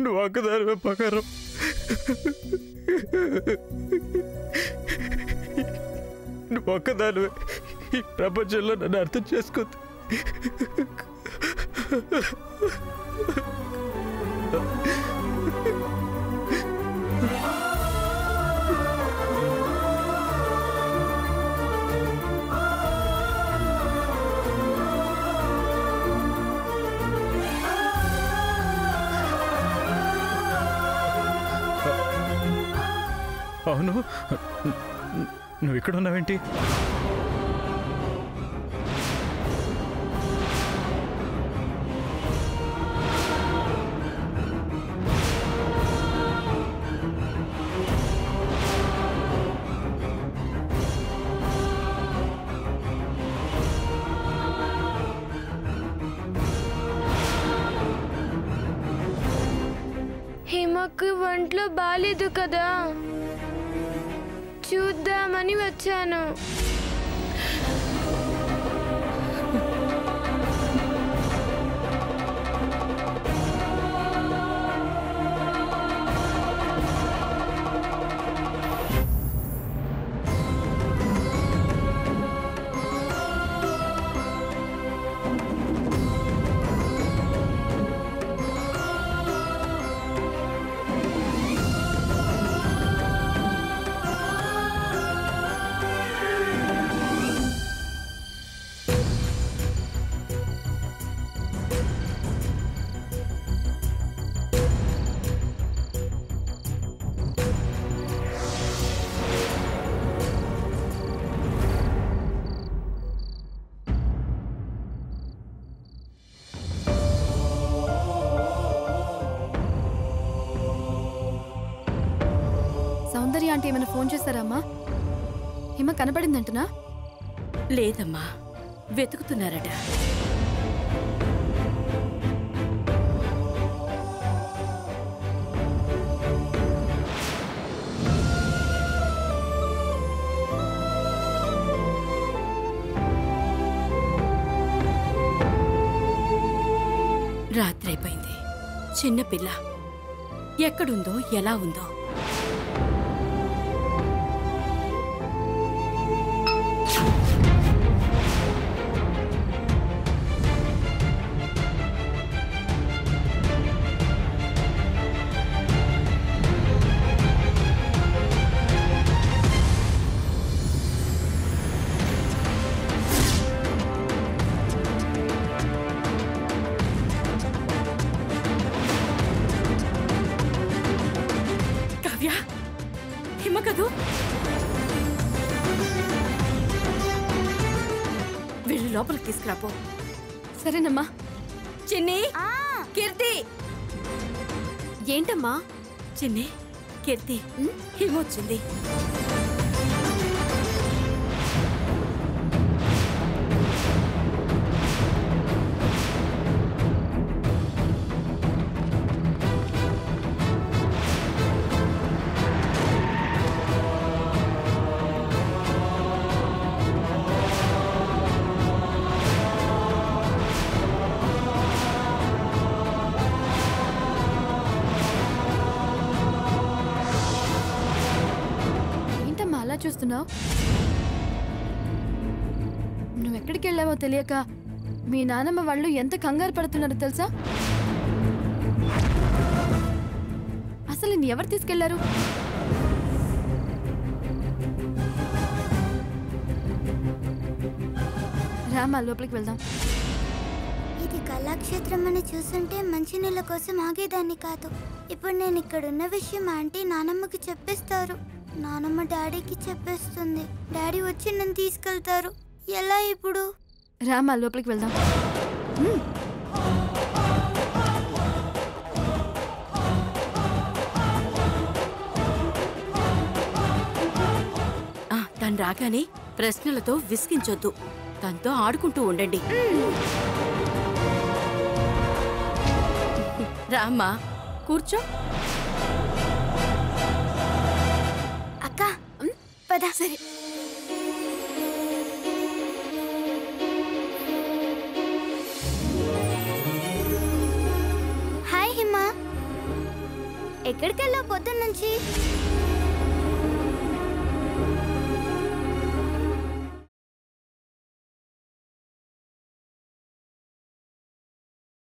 నువ్వు ఒక్కదానివే పకారం నువ్వు ఒక్కదానివే ఈ ప్రపంచంలో నన్ను అర్థం చేసుకుంది అవును నువ్వు ఇక్కడ ఉన్నావేంటి హిమకు ఒంట్లో బాలేదు కదా చూద్దామని వచ్చాను సౌందర్య అంటే ఏమైనా ఫోన్ చేశారమ్మా హిమ కనబడిందంటనా లేదమ్మా వెతుకుతున్నారట రాత్రైపోయింది చిన్నపిల్ల ఎక్కడుందో ఎలా ఉందో కావ్య హిమ కదూ వెళ్ళి లోపలికి తీసుకురాపో సరేనమ్మా చిన్ని కీర్తి ఏంటమ్మా చిన్ని కీర్తి హిమ వచ్చింది ఏంటమ్మా అలా చూస్తున్నావు నువ్వెక్కడికి వెళ్ళావో తెలియక మీ నానమ్మ వాళ్ళు ఎంత కంగారు పడుతున్నారో తెలుసా అసలు నిన్ను ఎవరు తీసుకెళ్లారు రామా లోపలికి వెళ్దాం ఇది కళాక్షేత్రం అని చూస్తుంటే మంచినీళ్ళ కోసం ఆగేదాన్ని కాదు ఇప్పుడు నేను ఇక్కడ ఉన్న విషయం ఆంటీ నానమ్మకి చెప్పేస్తారు నానమ్మ డాడీకి చెప్పేస్తుంది డాడీ వచ్చి నన్ను తీసుకెళ్తారు ఎలా ఇప్పుడు రామా లోపలికి వెళ్దాం ఆ, తను రాగానే ప్రశ్నలతో విసిగించొద్దు తనతో ఆడుకుంటూ ఉండండి రామ్మా కూర్చో అక్క పద సరే హాయ్ హిమ ఎక్కడికి వెళ్ళావు పొద్దున్న నుంచి